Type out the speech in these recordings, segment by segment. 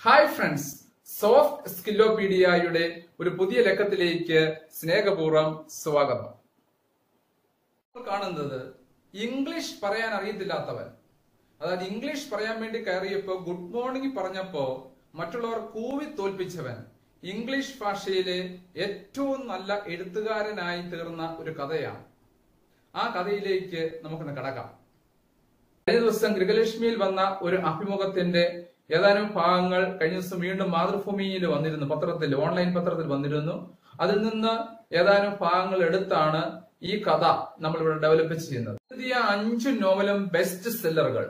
hi friends soft സ്കില്ലോപീഡിയയുടെ ഒരു പുതിയ ലക്കത്തിലേക്ക് സ്നേഹപൂർവ്വം സ്വാഗതം നമ്മൾ കാണുന്നത് ഇംഗ്ലീഷ് പറയാൻ അറിയത്തില്ലാത്തവൻ അതായത് ഇംഗ്ലീഷ് പറയാൻ വേണ്ടി കയറിയപ്പോ ഗുഡ് മോർണിംഗ് പറഞ്ഞപ്പോ മറ്റുള്ളവർ കൂവി തോൽപ്പിച്ചവൻ ഇംഗ്ലീഷ് ഭാഷയിലെ ഏറ്റവും നല്ല എഴുത്തുകാരനായി തീർന്ന ഒരു കഥയാണ് ആ കഥയിലേക്ക് നമുക്കൊന്ന് കടക്കാം കഴിഞ്ഞ ദിവസം ഗൃഹലക്ഷ്മിയിൽ വന്ന ഒരു അഭിമുഖത്തിന്റെ ഏതാനും ഭാഗങ്ങൾ കഴിഞ്ഞ ദിവസം വീണ്ടും മാതൃഭൂമിയിൽ വന്നിരുന്നു പത്രത്തിൽ ഓൺലൈൻ പത്രത്തിൽ വന്നിരുന്നു അതിൽ നിന്ന് ഏതാനും ഭാഗങ്ങൾ എടുത്താണ് ഈ കഥ നമ്മൾ ഇവിടെ ഡെവലപ്പ് ചെയ്യുന്നത് എഴുതിയ അഞ്ച് നോവലും ബെസ്റ്റ് സെല്ലറുകൾ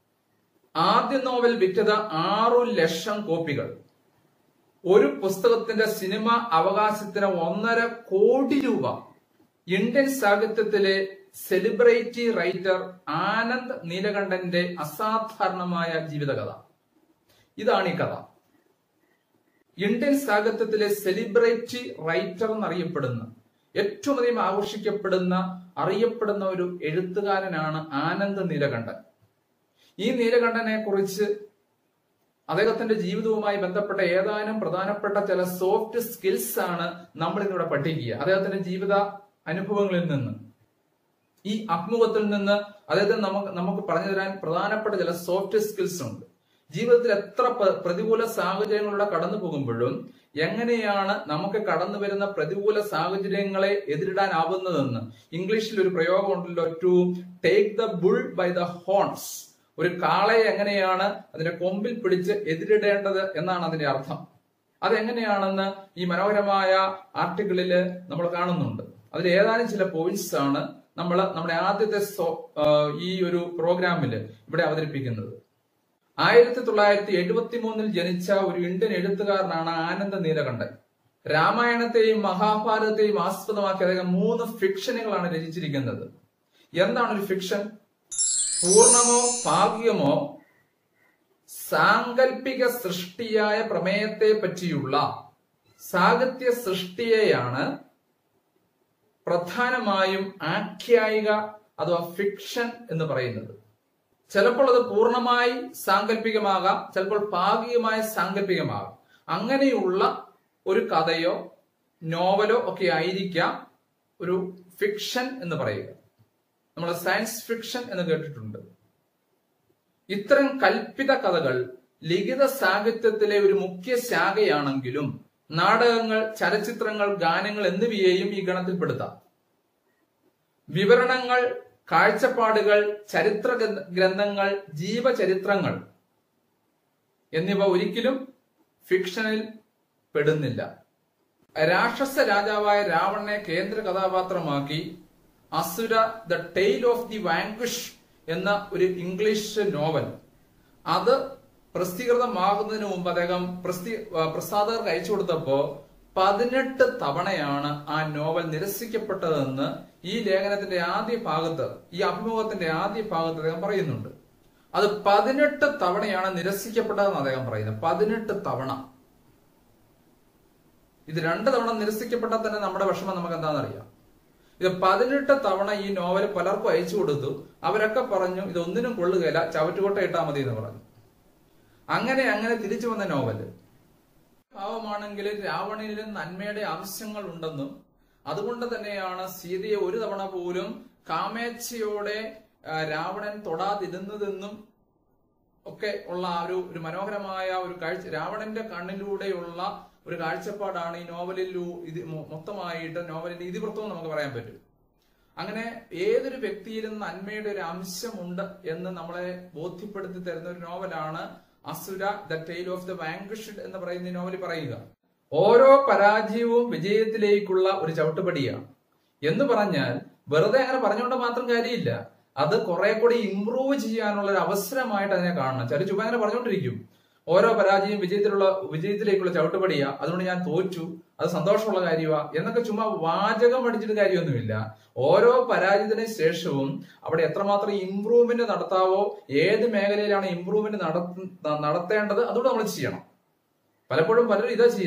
ആദ്യ നോവൽ വിറ്റത് ആറു ലക്ഷം കോപ്പികൾ ഒരു പുസ്തകത്തിന്റെ സിനിമ അവകാശത്തിന് ഒന്നര കോടി രൂപ ഇന്ത്യൻ സാഹിത്യത്തിലെ സെലിബ്രിറ്റി റൈറ്റർ ആനന്ദ് നീലകണ്ഠന്റെ അസാധാരണമായ ജീവിതകഥ ഇതാണ് ഈ കഥ ഇന്ത്യൻ സാഹിത്യത്തിലെ സെലിബ്രിറ്റി റൈറ്റർ എന്നറിയപ്പെടുന്ന ഏറ്റവും അധികം ആഘോഷിക്കപ്പെടുന്ന അറിയപ്പെടുന്ന ഒരു എഴുത്തുകാരനാണ് ആനന്ദ് നീലകണ്ഠൻ ഈ നീലകണ്ഠനെ കുറിച്ച് അദ്ദേഹത്തിന്റെ ജീവിതവുമായി ബന്ധപ്പെട്ട ഏതാനും പ്രധാനപ്പെട്ട ചില സോഫ്റ്റ് സ്കിൽസ് ആണ് നമ്മൾ ഇന്നിവിടെ പഠിക്കുക അദ്ദേഹത്തിന്റെ ജീവിത അനുഭവങ്ങളിൽ നിന്ന് ഈ അഭിമുഖത്തിൽ നിന്ന് അദ്ദേഹത്തിന് നമുക്ക് നമുക്ക് പറഞ്ഞു തരാൻ പ്രധാനപ്പെട്ട ചില സോഫ്റ്റ് സ്കിൽസ് ഉണ്ട് ജീവിതത്തിൽ എത്ര പ്ര- പ്രതികൂല സാഹചര്യങ്ങളിലൂടെ കടന്നു പോകുമ്പോഴും എങ്ങനെയാണ് നമുക്ക് കടന്നു വരുന്ന പ്രതികൂല സാഹചര്യങ്ങളെ എതിരിടാനാവുന്നതെന്ന് ഇംഗ്ലീഷിൽ ഒരു പ്രയോഗം ഉണ്ടല്ലോ to take the bull by the horns ഒരു കാളയെ എങ്ങനെയാണ് അതിന്റെ കൊമ്പിൽ പിടിച്ച് എതിരിടേണ്ടത് എന്നാണ് അതിന്റെ അർത്ഥം അതെങ്ങനെയാണെന്ന് ഈ മനോഹരമായ ആർട്ടിക്കിളില് നമ്മൾ കാണുന്നുണ്ട് അതിൽ ഏതാനും ചില പോയിന്റ്സ് ആണ് നമ്മൾ നമ്മുടെ ആദ്യത്തെ സോ- ആ, ഈ ഒരു പ്രോഗ്രാമിൽ ഇവിടെ അവതരിപ്പിക്കുന്നത് ആയിരത്തി തൊള്ളായിരത്തി എഴുപത്തി മൂന്നിൽ ജനിച്ച ഒരു ഇന്ത്യൻ എഴുത്തുകാരനാണ് ആനന്ദ നീലകണ്ഠൻ രാമായണത്തെയും മഹാഭാരതത്തെയും ആസ്പദമാക്കി അദ്ദേഹം മൂന്ന് ഫിക്ഷനുകളാണ് രചിച്ചിരിക്കുന്നത് എന്താണ് ഒരു ഫിക്ഷൻ പൂർണമോ ഭാഗികമോ സാങ്കല്പിക സൃഷ്ടിയായ പ്രമേയത്തെ പറ്റിയുള്ള സാഹിത്യ സൃഷ്ടിയെയാണ് പ്രധാനമായും ആഖ്യായിക അഥവാ ഫിക്ഷൻ എന്ന് പറയുന്നത് ചിലപ്പോൾ അത് പൂർണ്ണമായി സാങ്കല്പികമാകാം ചിലപ്പോൾ ഭാഗികമായ സാങ്കല്പികമാകാം അങ്ങനെയുള്ള ഒരു കഥയോ നോവലോ ഒക്കെ ആയിരിക്കാം ഒരു ഫിക്ഷൻ എന്ന് പറയുക നമ്മൾ സയൻസ് ഫിക്ഷൻ എന്ന് കേട്ടിട്ടുണ്ട് ഇത്തരം കൽപ്പിത കഥകൾ ലിഖിത സാഹിത്യത്തിലെ ഒരു മുഖ്യ ശാഖയാണെങ്കിലും നാടകങ്ങൾ ചലച്ചിത്രങ്ങൾ ഗാനങ്ങൾ എന്നിവയെയും ഈ ഗണത്തിൽപ്പെടുത്താം വിവരണങ്ങൾ കാഴ്ചപ്പാടുകൾ ചരിത്ര ഗ്രന്ഥ- ഗ്രന്ഥങ്ങൾ ജീവചരിത്രങ്ങൾ എന്നിവ ഒരിക്കലും ഫിക്ഷനിൽ പെടുന്നില്ല രാക്ഷസ രാജാവായ രാവണനെ കേന്ദ്ര കഥാപാത്രമാക്കി Asura the tale of the vanquish എന്ന ഒരു ഇംഗ്ലീഷ് നോവൽ അത് പ്രസിദ്ധീകൃതമാകുന്നതിന് മുമ്പ് അദ്ദേഹം പ്രസിദ്ധീ- ആ, പ്രസാധകർക്ക് അയച്ചു കൊടുത്തപ്പോ പതിനെട്ട് തവണയാണ് ആ നോവൽ നിരസിക്കപ്പെട്ടതെന്ന് ഈ ലേഖനത്തിന്റെ ആദ്യ ഭാഗത്ത് ഈ അഭിമുഖത്തിന്റെ ആദ്യ ഭാഗത്ത് അദ്ദേഹം പറയുന്നുണ്ട് അത് പതിനെട്ട് തവണയാണ് നിരസിക്കപ്പെട്ടതെന്ന് അദ്ദേഹം പറയുന്നത് പതിനെട്ട് തവണ ഇത് രണ്ട് തവണ നിരസിക്കപ്പെട്ടാൽ തന്നെ നമ്മുടെ വിഷമം നമുക്ക് എന്താണെന്നറിയാം ഇത് പതിനെട്ട് തവണ ഈ നോവൽ പലർക്കും അയച്ചു കൊടുത്തു അവരൊക്കെ പറഞ്ഞു ഇത് ഒന്നിനും കൊള്ളുകയില്ല ചവറ്റുകൊട്ട ഇട്ടാൽ മതി എന്ന് പറഞ്ഞു അങ്ങനെ അങ്ങനെ തിരിച്ചു വന്ന നോവല് ഭാവമാണെങ്കിൽ രാവണനിൽ നന്മയുടെ അംശങ്ങൾ ഉണ്ടെന്നും അതുകൊണ്ട് തന്നെയാണ് സീതയെ ഒരു തവണ പോലും കാമേച്ഛയോടെ ആ, രാവണൻ തൊടാതിരുന്നതെന്നും ഒക്കെ ഉള്ള ആ ഒരു ഒരു മനോഹരമായ ഒരു കാഴ്ച രാവണന്റെ കണ്ണിലൂടെയുള്ള ഒരു കാഴ്ചപ്പാടാണ് ഈ നോവലിൽ ഇത് മൊ- മൊത്തമായിട്ട് നോവലിന്റെ ഇതിവൃത്തം നമുക്ക് പറയാൻ പറ്റും അങ്ങനെ ഏതൊരു വ്യക്തിയിലും നന്മയുടെ ഒരു അംശമുണ്ട് എന്ന് നമ്മളെ ബോധ്യപ്പെടുത്തി തരുന്ന ഒരു നോവലാണ് Asura the tale of the vanquished എന്ന് പറയുന്ന ഈ നോവൽ പറയുക ഓരോ പരാജയവും വിജയത്തിലേക്കുള്ള ഒരു ചവിട്ടുപടിയാണ് എന്ന് പറഞ്ഞാൽ വെറുതെ അങ്ങനെ പറഞ്ഞുകൊണ്ട് മാത്രം കാര്യമില്ല അത് കുറെ കൂടി ഇംപ്രൂവ് ചെയ്യാനുള്ള ഒരു അവസരമായിട്ട് അതിനെ കാണണം ചില ചുമ്മാ അങ്ങനെ പറഞ്ഞുകൊണ്ടിരിക്കും ഓരോ പരാജയം വിജയത്തിലുള്ള വിജയത്തിലേക്കുള്ള ചവിട്ടുപടിയാ അതുകൊണ്ട് ഞാൻ തോറ്റു അത് സന്തോഷമുള്ള കാര്യമാ എന്നൊക്കെ ചുമ്മാ വാചകം അടിച്ചിട്ട് കാര്യമൊന്നുമില്ല ഓരോ പരാജയത്തിന് ശേഷവും അവിടെ എത്രമാത്രം ഇംപ്രൂവ്മെന്റ് നടത്താവോ ഏത് മേഖലയിലാണ് ഇംപ്രൂവ്മെന്റ് നടത്തേണ്ടത് അതുകൂടെ നമ്മൾ ചെയ്യണം പലപ്പോഴും പലരും ഇതാ ചെയ്യുന്നത്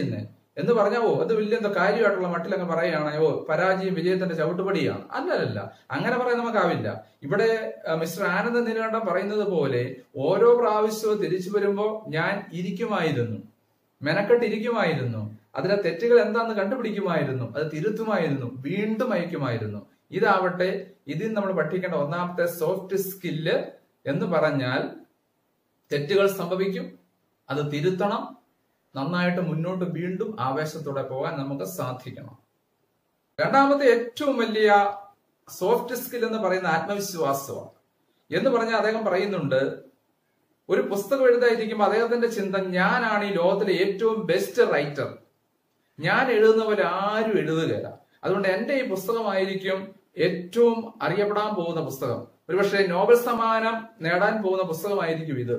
എന്ന് പറഞ്ഞാൽ ഓ അത് വലിയ എന്തോ കാര്യമായിട്ടുള്ള മട്ടിലങ്ങ് പറയുകയാണ് ഓ പരാജയം വിജയത്തിന്റെ ചവിട്ടുപടിയാണ് അല്ലല്ല അങ്ങനെ പറയാൻ നമുക്കാവില്ല ഇവിടെ അഹ്, മിസ്റ്റർ ആനന്ദ നീലകണ്ഠൻ പറയുന്നത് പോലെ ഓരോ പ്രാവശ്യവും തിരിച്ചു വരുമ്പോ ഞാൻ ഇരിക്കുമായിരുന്നു മെനക്കെട്ടിരിക്കുമായിരുന്നു അതിലെ തെറ്റുകൾ എന്താണെന്ന് കണ്ടുപിടിക്കുമായിരുന്നു അത് തിരുത്തുമായിരുന്നു വീണ്ടും അയക്കുമായിരുന്നു ഇതാവട്ടെ ഇതിൽ നമ്മൾ പഠിക്കേണ്ട ഒന്നാമത്തെ സോഫ്റ്റ് സ്കില്ല് എന്ന് പറഞ്ഞാൽ തെറ്റുകൾ സംഭവിക്കും അത് തിരുത്തണം നന്നായിട്ട് മുന്നോട്ട് വീണ്ടും ആവേശത്തോടെ പോകാൻ നമുക്ക് സാധിക്കണം രണ്ടാമത്തെ ഏറ്റവും വലിയ സോഫ്റ്റ് സ്കിൽ എന്ന് പറയുന്ന ആത്മവിശ്വാസമാണ് എന്ന് പറഞ്ഞാൽ അദ്ദേഹം പറയുന്നുണ്ട് ഒരു പുസ്തകം എഴുതാതിരിക്കുമ്പോൾ അദ്ദേഹത്തിന്റെ ചിന്ത ഞാനാണ് ഈ ലോകത്തിലെ ഏറ്റവും ബെസ്റ്റ് റൈറ്റർ ഞാൻ എഴുതുന്ന പോലെ ആരും എഴുതുകയില്ല അതുകൊണ്ട് എന്റെ ഈ പുസ്തകമായിരിക്കും ഏറ്റവും അറിയപ്പെടാൻ പോകുന്ന പുസ്തകം ഒരുപക്ഷെ നോബൽ സമ്മാനം നേടാൻ പോകുന്ന പുസ്തകമായിരിക്കും ഇത്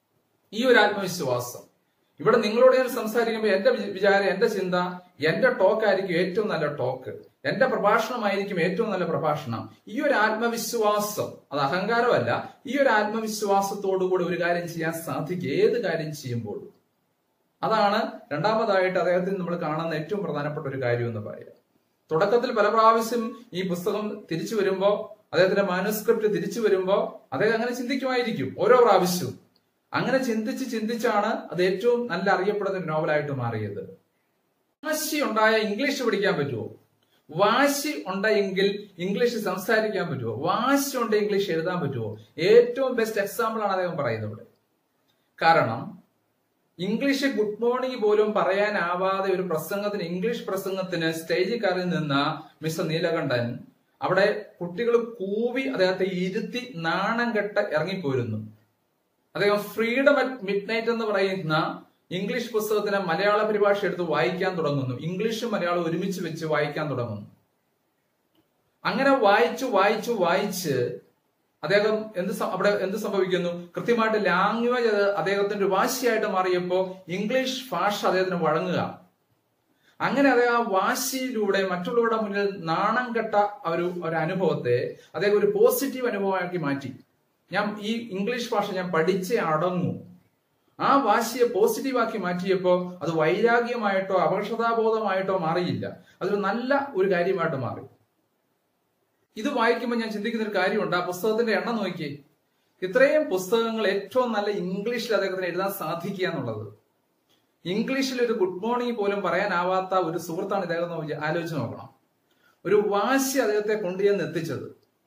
ഈ ഒരു ആത്മവിശ്വാസം ഇവിടെ നിങ്ങളോട് ഞാൻ സംസാരിക്കുമ്പോൾ എന്റെ വി- വിചാരം എന്റെ ചിന്ത എന്റെ ടോക്ക് ആയിരിക്കും ഏറ്റവും നല്ല ടോക്ക് എന്റെ പ്രഭാഷണമായിരിക്കും ഏറ്റവും നല്ല പ്രഭാഷണം ഈ ഒരു ആത്മവിശ്വാസം അത് അഹങ്കാരമല്ല ഈ ഒരു ആത്മവിശ്വാസത്തോടുകൂടി ഒരു കാര്യം ചെയ്യാൻ സാധിക്കും ഏത് കാര്യം ചെയ്യുമ്പോഴും അതാണ് രണ്ടാമതായിട്ട് അദ്ദേഹത്തിൽ നമ്മൾ കാണുന്ന ഏറ്റവും പ്രധാനപ്പെട്ട ഒരു കാര്യം എന്ന് പറയുക തുടക്കത്തിൽ പല പ്രാവശ്യം ഈ പുസ്തകം തിരിച്ചു വരുമ്പോ അദ്ദേഹത്തിന്റെ മാനുസ്ക്രിപ്റ്റ് തിരിച്ചു വരുമ്പോ അദ്ദേഹം അങ്ങനെ ചിന്തിക്കുമായിരിക്കും ഓരോ പ്രാവശ്യവും അങ്ങനെ ചിന്തിച്ച് ചിന്തിച്ചാണ് അത് ഏറ്റവും നല്ല അറിയപ്പെടുന്ന ഒരു നോവലായിട്ട് മാറിയത് വാശി ഉണ്ടായ ഇംഗ്ലീഷ് പഠിക്കാൻ പറ്റുമോ വാശി ഉണ്ടെങ്കിൽ ഇംഗ്ലീഷ് സംസാരിക്കാൻ പറ്റുമോ വാശി ഉണ്ട് ഇംഗ്ലീഷ് എഴുതാൻ പറ്റുമോ ഏറ്റവും ബെസ്റ്റ് എക്സാമ്പിൾ ആണ് അദ്ദേഹം പറയുന്നത് ഇവിടെ കാരണം ഇംഗ്ലീഷ് ഗുഡ് മോർണിംഗ് പോലും പറയാനാവാതെ ഒരു പ്രസംഗത്തിന് ഇംഗ്ലീഷ് പ്രസംഗത്തിന് സ്റ്റേജിൽ കയറി നിന്ന മിസ്റ്റർ നീലകണ്ഠൻ അവിടെ കുട്ടികൾ കൂവി അദ്ദേഹത്തെ ഇരുത്തി നാണം കെട്ട് ഇറങ്ങിപ്പോരുന്നു അദ്ദേഹം ഫ്രീഡം അറ്റ് മിഡ് നൈറ്റ് എന്ന് പറയുന്ന ഇംഗ്ലീഷ് പുസ്തകത്തിന് മലയാള പരിഭാഷ എടുത്ത് വായിക്കാൻ തുടങ്ങുന്നു ഇംഗ്ലീഷും മലയാളം ഒരുമിച്ച് വെച്ച് വായിക്കാൻ തുടങ്ങുന്നു അങ്ങനെ വായിച്ചു വായിച്ചു വായിച്ച് അദ്ദേഹം എന്ത് സം- അവിടെ എന്ത് സംഭവിക്കുന്നു കൃത്യമായിട്ട് ലാംഗ്വേജ് അത് അദ്ദേഹത്തിന്റെ ഒരു വാശിയായിട്ട് മാറിയപ്പോ ഇംഗ്ലീഷ് ഭാഷ അദ്ദേഹത്തിന് വഴങ്ങുക അങ്ങനെ അദ്ദേഹം ആ വാശിയിലൂടെ മറ്റുള്ളവരുടെ മുന്നിൽ നാണം കെട്ട ആ ഒരു ഒരു അനുഭവത്തെ അദ്ദേഹം ഒരു പോസിറ്റീവ് അനുഭവമാക്കി മാറ്റി ഞാൻ ഈ ഇംഗ്ലീഷ് ഭാഷ ഞാൻ പഠിച്ചേ അടങ്ങൂ ആ വാശിയെ പോസിറ്റീവാക്കി മാറ്റിയപ്പോൾ അത് വൈരാഗ്യമായിട്ടോ അപകർഷതാബോധമായിട്ടോ മാറിയില്ല അതൊരു നല്ല ഒരു കാര്യമായിട്ട് മാറി ഇത് വായിക്കുമ്പോൾ ഞാൻ ചിന്തിക്കുന്ന ഒരു കാര്യമുണ്ട് ആ പുസ്തകത്തിന്റെ എണ്ണം നോക്കിയേ ഇത്രയും പുസ്തകങ്ങൾ ഏറ്റവും നല്ല ഇംഗ്ലീഷിൽ അദ്ദേഹത്തിന് എഴുതാൻ സാധിക്കുക എന്നുള്ളത് ഇംഗ്ലീഷിൽ ഒരു ഗുഡ് മോർണിംഗ് പോലും പറയാനാവാത്ത ഒരു സുഹൃത്താണ് ഇദ്ദേഹം എന്ന് വിചാ- ആലോചിച്ച് നോക്കണം ഒരു വാശി അദ്ദേഹത്തെ കൊണ്ടുചെന്ന് എത്തിച്ചത്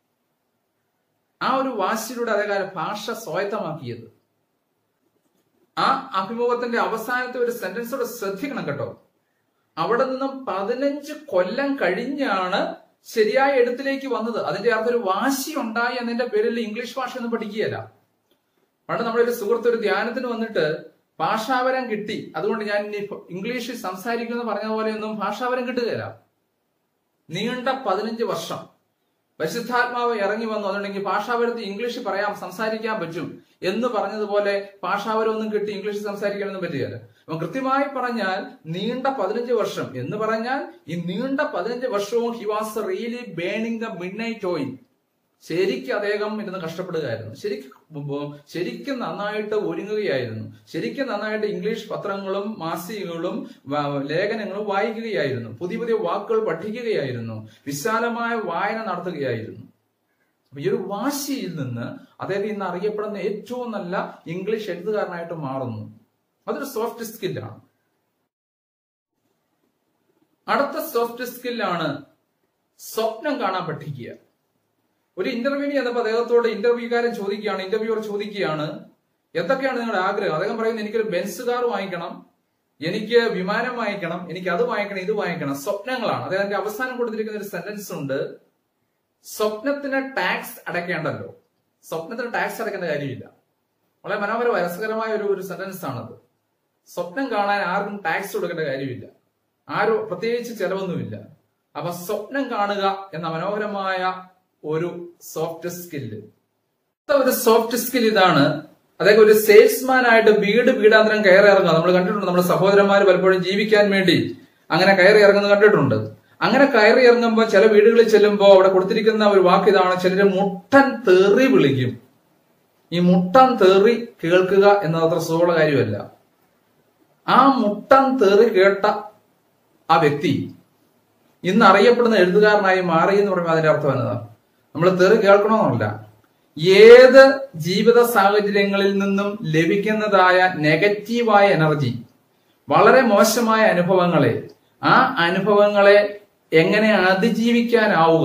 ആ ഒരു വാശിയിലൂടെ അദ്ദേഹം ആ ഭാഷ സ്വായത്തമാക്കിയത് ആ അഭിമുഖത്തിന്റെ അവസാനത്തെ ഒരു സെന്റൻസോടെ ശ്രദ്ധിക്കണം കേട്ടോ അവിടെ നിന്നും പതിനഞ്ച് കൊല്ലം കഴിഞ്ഞാണ് ശരിയായ എഴുത്തിലേക്ക് വന്നത് അതിന്റെ അർത്ഥം ഒരു വാശി ഉണ്ടായി എന്നതിന്റെ പേരിൽ ഇംഗ്ലീഷ് ഭാഷ ഒന്നും പഠിക്കുകയല്ല പണ്ട് നമ്മുടെ ഒരു സുഹൃത്ത് ഒരു ധ്യാനത്തിന് വന്നിട്ട് ഭാഷാവരം കിട്ടി അതുകൊണ്ട് ഞാൻ ഇനി ഇംഗ്ലീഷിൽ സംസാരിക്കുമെന്ന് പറഞ്ഞ പോലെയൊന്നും ഭാഷാവരം കിട്ടുകയില്ല നീണ്ട പതിനഞ്ച് വർഷം പരിശുദ്ധാത്മാവ് ഇറങ്ങി വന്നു അതുകൊണ്ടെങ്കിൽ ഭാഷാവരത്തിൽ ഇംഗ്ലീഷ് പറയാം സംസാരിക്കാൻ പറ്റും എന്ന് പറഞ്ഞതുപോലെ ഭാഷാവരം ഒന്നും കിട്ടി ഇംഗ്ലീഷ് സംസാരിക്കാനൊന്നും പറ്റുകയില്ല അപ്പൊ കൃത്യമായി പറഞ്ഞാൽ നീണ്ട പതിനഞ്ച് വർഷം എന്ന് പറഞ്ഞാൽ ഈ നീണ്ട പതിനഞ്ച് വർഷവും he was really burning the midnight oil ശരിക്കും അദ്ദേഹം ഇരുന്ന് കഷ്ടപ്പെടുകയായിരുന്നു ശരിക്കും ശരിക്കും നന്നായിട്ട് ഒരുങ്ങുകയായിരുന്നു ശരിക്കും നന്നായിട്ട് ഇംഗ്ലീഷ് പത്രങ്ങളും മാസികകളും വ- ലേഖനങ്ങളും വായിക്കുകയായിരുന്നു പുതിയ പുതിയ വാക്കുകൾ പഠിക്കുകയായിരുന്നു വിശാലമായ വായന നടത്തുകയായിരുന്നു അപ്പൊ ഈ ഒരു വാശിയിൽ നിന്ന് അദ്ദേഹം ഇന്ന് അറിയപ്പെടുന്ന ഏറ്റവും നല്ല ഇംഗ്ലീഷ് എഴുത്തുകാരനായിട്ട് മാറുന്നു അതൊരു സോഫ്റ്റ് സ്കില്ലാണ് അടുത്ത സോഫ്റ്റ് സ്കില്ലാണ് സ്വപ്നം കാണാൻ പഠിക്കുക ഒരു ഇന്റർവ്യൂവിന് ചെന്നപ്പോൾ അദ്ദേഹത്തോട് ഇന്റർവ്യൂക്കാരൻ ചോദിക്കുകയാണ് ഇന്റർവ്യൂവർ ചോദിക്കുകയാണ് എന്തൊക്കെയാണ് നിങ്ങളുടെ ആഗ്രഹം അദ്ദേഹം പറയുന്നത് എനിക്കൊരു ബെൻസ് കാർ വാങ്ങിക്കണം എനിക്ക് വിമാനം വാങ്ങിക്കണം എനിക്ക് അത് വാങ്ങിക്കണം ഇത് വാങ്ങിക്കണം സ്വപ്നങ്ങളാണ് അദ്ദേഹത്തിന്റെ അവസാനം കൊടുത്തിരിക്കുന്ന ഒരു സെന്റൻസ് ഉണ്ട് സ്വപ്നത്തിന് ടാക്സ് അടയ്ക്കേണ്ടല്ലോ സ്വപ്നത്തിന് ടാക്സ് അടയ്ക്കേണ്ട കാര്യമില്ല വളരെ മനോഹര രസകരമായ ഒരു ഒരു സെന്റൻസ് ആണത് സ്വപ്നം കാണാൻ ആർക്കും ടാക്സ് കൊടുക്കേണ്ട കാര്യമില്ല ആരും പ്രത്യേകിച്ച് ചെലവൊന്നുമില്ല അപ്പൊ സ്വപ്നം കാണുക എന്ന മനോഹരമായ ഒരു സോഫ്റ്റ് സ്കില്ല് ഒരു സോഫ്റ്റ് സ്കിൽ ഇതാണ് അതായത് ഒരു സെയിൽസ്മാൻ ആയിട്ട് വീട് വീടാന്തരം കയറി ഇറങ്ങുക നമ്മൾ കണ്ടിട്ടുണ്ട് നമ്മുടെ സഹോദരന്മാർ പലപ്പോഴും ജീവിക്കാൻ വേണ്ടി അങ്ങനെ കയറി ഇറങ്ങുന്നത് കണ്ടിട്ടുണ്ട് അങ്ങനെ കയറി ഇറങ്ങുമ്പോൾ ചില വീടുകളിൽ ചെല്ലുമ്പോൾ അവിടെ കൊടുത്തിരിക്കുന്ന ഒരു വാക്ക് ഇതാണ് ചിലര് മുട്ടൻ തെറി വിളിക്കും ഈ മുട്ടൻ തെറി കേൾക്കുക എന്നത് അത്ര സുഖമുള്ള കാര്യമല്ല ആ മുട്ടൻ തെറി കേട്ട ആ വ്യക്തി ഇന്ന് അറിയപ്പെടുന്ന എഴുത്തുകാരനായി മാറി എന്ന് പറയുമ്പോൾ അതിന്റെ അർത്ഥം എന്നതാണ് നമ്മൾ തെറി കേൾക്കണമെന്നല്ല ഏത് ജീവിത സാഹചര്യങ്ങളിൽ നിന്നും ലഭിക്കുന്നതായ നെഗറ്റീവായ എനർജി വളരെ മോശമായ അനുഭവങ്ങളെ ആ അനുഭവങ്ങളെ എങ്ങനെ അതിജീവിക്കാനാവുക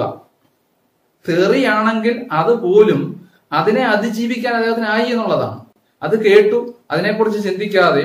തെറിയാണെങ്കിൽ അതുപോലും അതിനെ അതിജീവിക്കാൻ അദ്ദേഹത്തിനായി എന്നുള്ളതാണ് അത് കേട്ടു അതിനെക്കുറിച്ച് ചിന്തിക്കാതെ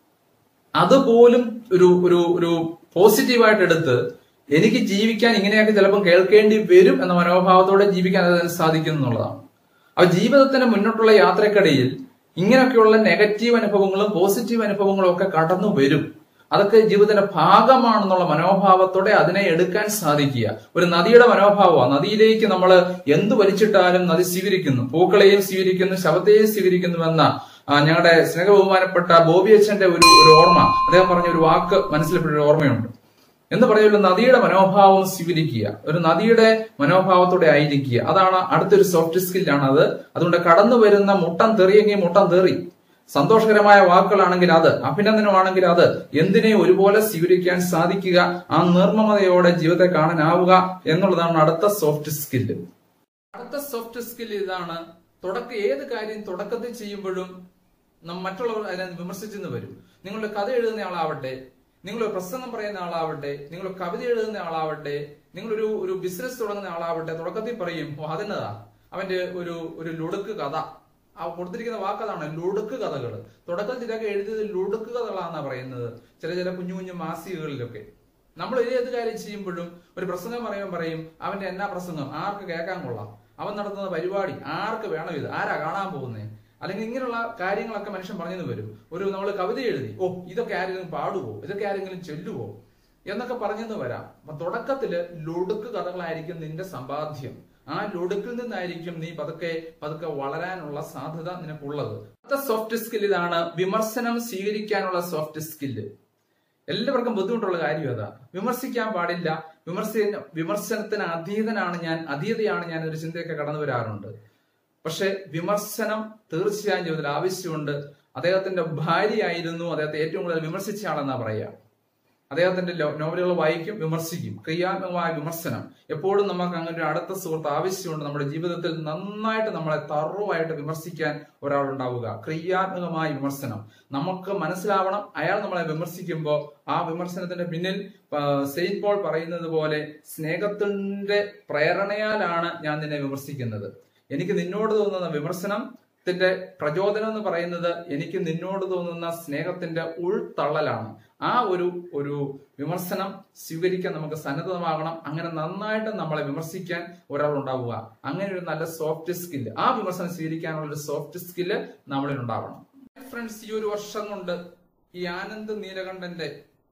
അതുപോലും ഒരു ഒരു ഒരു പോസിറ്റീവായിട്ട് എടുത്ത് എനിക്ക് ജീവിക്കാൻ ഇങ്ങനെയൊക്കെ ചിലപ്പോൾ കേൾക്കേണ്ടി വരും എന്ന മനോഭാവത്തോടെ ജീവിക്കാൻ അതിന് സാധിക്കും എന്നുള്ളതാണ് അപ്പൊ ജീവിതത്തിന്റെ മുന്നോട്ടുള്ള യാത്രക്കിടയിൽ ഇങ്ങനെയൊക്കെയുള്ള നെഗറ്റീവ് അനുഭവങ്ങളും പോസിറ്റീവ് അനുഭവങ്ങളും ഒക്കെ കടന്നു വരും അതൊക്കെ ജീവിതത്തിന്റെ ഭാഗമാണെന്നുള്ള മനോഭാവത്തോടെ അതിനെ എടുക്കാൻ സാധിക്കുക ഒരു നദിയുടെ മനോഭാവമാണ് നദിയിലേക്ക് നമ്മൾ എന്ത് വലിച്ചിട്ടാലും നദി സ്വീകരിക്കുന്നു പൂക്കളെയും സ്വീകരിക്കുന്നു ശവത്തെയും സ്വീകരിക്കുന്നുവെന്ന ആ, ഞങ്ങളുടെ സ്നേഹബഹുമാനപ്പെട്ട ബോബി അച്ഛന്റെ ഒരു ഒരു ഓർമ്മ അദ്ദേഹം പറഞ്ഞ ഒരു വാക്ക് മനസ്സിൽപ്പെട്ട ഒരു ഓർമ്മയുണ്ട് എന്ന് പറയുന്ന നദിയുടെ മനോഭാവം സ്വീകരിക്കുക ഒരു നദിയുടെ മനോഭാവത്തോടെ ആയിരിക്കുക അതാണ് അടുത്തൊരു സോഫ്റ്റ് സ്കില്ലാണ് അത് അതുകൊണ്ട് കടന്നു വരുന്ന മുട്ടം തെറിയെങ്കിൽ മുട്ടം തെറി സന്തോഷകരമായ വാക്കുകളാണെങ്കിൽ അത് അഭിനന്ദനമാണെങ്കിൽ അത് എന്തിനെ ഒരുപോലെ സ്വീകരിക്കാൻ സാധിക്കുക ആ നിർമ്മമതയോടെ ജീവിതത്തെ കാണാനാവുക എന്നുള്ളതാണ് അടുത്ത സോഫ്റ്റ് സ്കില്ല് അടുത്ത സോഫ്റ്റ് സ്കിൽ ഇതാണ് തുടക്ക ഏത് കാര്യം തുടക്കത്തിൽ ചെയ്യുമ്പോഴും നം- മറ്റുള്ളവർ അതിനെ വിമർശിച്ചെന്ന് വരും നിങ്ങളുടെ കഥ എഴുതുന്ന ആളാവട്ടെ നിങ്ങൾ ഒരു പ്രസംഗം പറയുന്ന ആളാവട്ടെ നിങ്ങൾ ഒരു കവിത എഴുതുന്ന ആളാവട്ടെ നിങ്ങളൊരു ഒരു ബിസിനസ് തുടങ്ങുന്ന ആളാവട്ടെ തുടക്കത്തിൽ പറയും ഓ അതെന്നതാ അവന്റെ ഒരു ഒരു ലുടുക്ക് കഥ ആ കൊടുത്തിരിക്കുന്ന വാക്കതാണ് ലുടുക്ക് കഥകൾ തുടക്കത്തിൽ ഇതൊക്കെ എഴുതിയത് ലുടുക്ക് കഥകളാണെന്നാ പറയുന്നത് ചില ചില കുഞ്ഞു കുഞ്ഞു മാസികകളിലൊക്കെ നമ്മൾ ഏത് കാര്യം ചെയ്യുമ്പോഴും ഒരു പ്രസംഗം പറയുമ്പോൾ പറയും അവന്റെ എന്നാ പ്രസംഗം ആർക്ക് കേൾക്കാൻ കൊള്ളാം അവൻ നടത്തുന്ന പരിപാടി ആർക്ക് വേണം ഇത് ആരാ കാണാൻ പോകുന്നേ അല്ലെങ്കിൽ ഇങ്ങനെയുള്ള കാര്യങ്ങളൊക്കെ മനുഷ്യൻ പറഞ്ഞെന്ന് വരും ഒരു നമ്മൾ കവിത എഴുതി ഓ ഇതൊക്കെ ആരെങ്കിലും പാടുവോ ഇതൊക്കെ ആരെങ്കിലും ചൊല്ലുവോ എന്നൊക്കെ പറഞ്ഞെന്ന് വരാം അപ്പൊ തുടക്കത്തില് ലൊടുക്ക് കഥകളായിരിക്കും നിന്റെ സമ്പാദ്യം ആ ലൊടുക്കിൽ നിന്നായിരിക്കും നീ പതുക്കെ പതുക്കെ വളരാനുള്ള സാധ്യത നിനക്കുള്ളത് അടുത്ത സോഫ്റ്റ് സ്കിൽ ഇതാണ് വിമർശനം സ്വീകരിക്കാനുള്ള സോഫ്റ്റ് സ്കില്ല് എല്ലാവർക്കും ബുദ്ധിമുട്ടുള്ള കാര്യം അതാ വിമർശിക്കാൻ പാടില്ല വിമർശ വിമർശനത്തിന് അതീതനാണ് ഞാൻ അതീതയാണ് ഞാൻ ഒരു ചിന്തയൊക്കെ കടന്നു വരാറുണ്ട് പക്ഷെ വിമർശനം തീർച്ചയായും ജീവിതത്തിൽ ആവശ്യമുണ്ട് അദ്ദേഹത്തിന്റെ ഭാര്യയായിരുന്നു അദ്ദേഹത്തെ ഏറ്റവും കൂടുതൽ വിമർശിച്ച ആളെന്നാ പറയാ അദ്ദേഹത്തിന്റെ ലോ- നോവലുകൾ വായിക്കും വിമർശിക്കും ക്രിയാത്മകമായ വിമർശനം എപ്പോഴും നമുക്ക് അങ്ങനെ ഒരു അടുത്ത സുഹൃത്ത് ആവശ്യമുണ്ട് നമ്മുടെ ജീവിതത്തിൽ നന്നായിട്ട് നമ്മളെ തറവായിട്ട് വിമർശിക്കാൻ ഒരാളുണ്ടാവുക ക്രിയാത്മകമായ വിമർശനം നമുക്ക് മനസ്സിലാവണം അയാൾ നമ്മളെ വിമർശിക്കുമ്പോൾ ആ വിമർശനത്തിന്റെ പിന്നിൽ ആ, സെയിന്റ് പോൾ പറയുന്നത് പോലെ സ്നേഹത്തിന്റെ പ്രേരണയാലാണ് ഞാൻ നിന്നെ വിമർശിക്കുന്നത് എനിക്ക് നിന്നോട് തോന്നുന്ന വിമർശനത്തിന്റെ പ്രചോദനം എന്ന് പറയുന്നത് എനിക്ക് നിന്നോട് തോന്നുന്ന സ്നേഹത്തിന്റെ ഉൾത്തള്ളലാണ് ആ ഒരു ഒരു വിമർശനം സ്വീകരിക്കാൻ നമുക്ക് സന്നദ്ധമാകണം അങ്ങനെ നന്നായിട്ട് നമ്മളെ വിമർശിക്കാൻ ഒരാൾ ഉണ്ടാവുക അങ്ങനെ ഒരു നല്ല സോഫ്റ്റ് സ്കില്ല് ആ വിമർശനം സ്വീകരിക്കാനുള്ള ഒരു സോഫ്റ്റ് സ്കില്ല് നമ്മളിൽ ഉണ്ടാവണം ഫ്രണ്ട്സ് ഈ ഒരു വർഷം കൊണ്ട് ഈ ആനന്ദ് നീലകണ്ഠന്റെ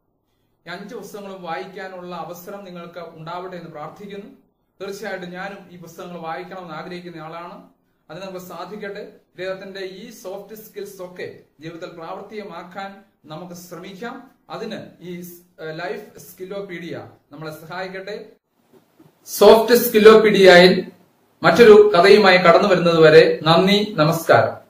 ഈ അഞ്ച് പുസ്തകങ്ങളും വായിക്കാനുള്ള അവസരം നിങ്ങൾക്ക് ഉണ്ടാവട്ടെ എന്ന് പ്രാർത്ഥിക്കുന്നു തീർച്ചയായിട്ടും ഞാനും ഈ പുസ്തകങ്ങൾ വായിക്കണമെന്ന് ആഗ്രഹിക്കുന്ന ആളാണ് അത് നമുക്ക് സാധിക്കട്ടെ ഇദ്ദേഹത്തിന്റെ ഈ സോഫ്റ്റ് സ്കിൽസ് ഒക്കെ ജീവിതത്തിൽ പ്രാവർത്തികമാക്കാൻ നമുക്ക് ശ്രമിക്കാം അതിന് ഈ ലൈഫ് സ്കില്ലോപീഡിയ നമ്മളെ സഹായിക്കട്ടെ സോഫ്റ്റ് സ്കില്ലോപീഡിയയിൽ മറ്റൊരു കഥയുമായി കടന്നു വരുന്നത് വരെ നന്ദി നമസ്കാരം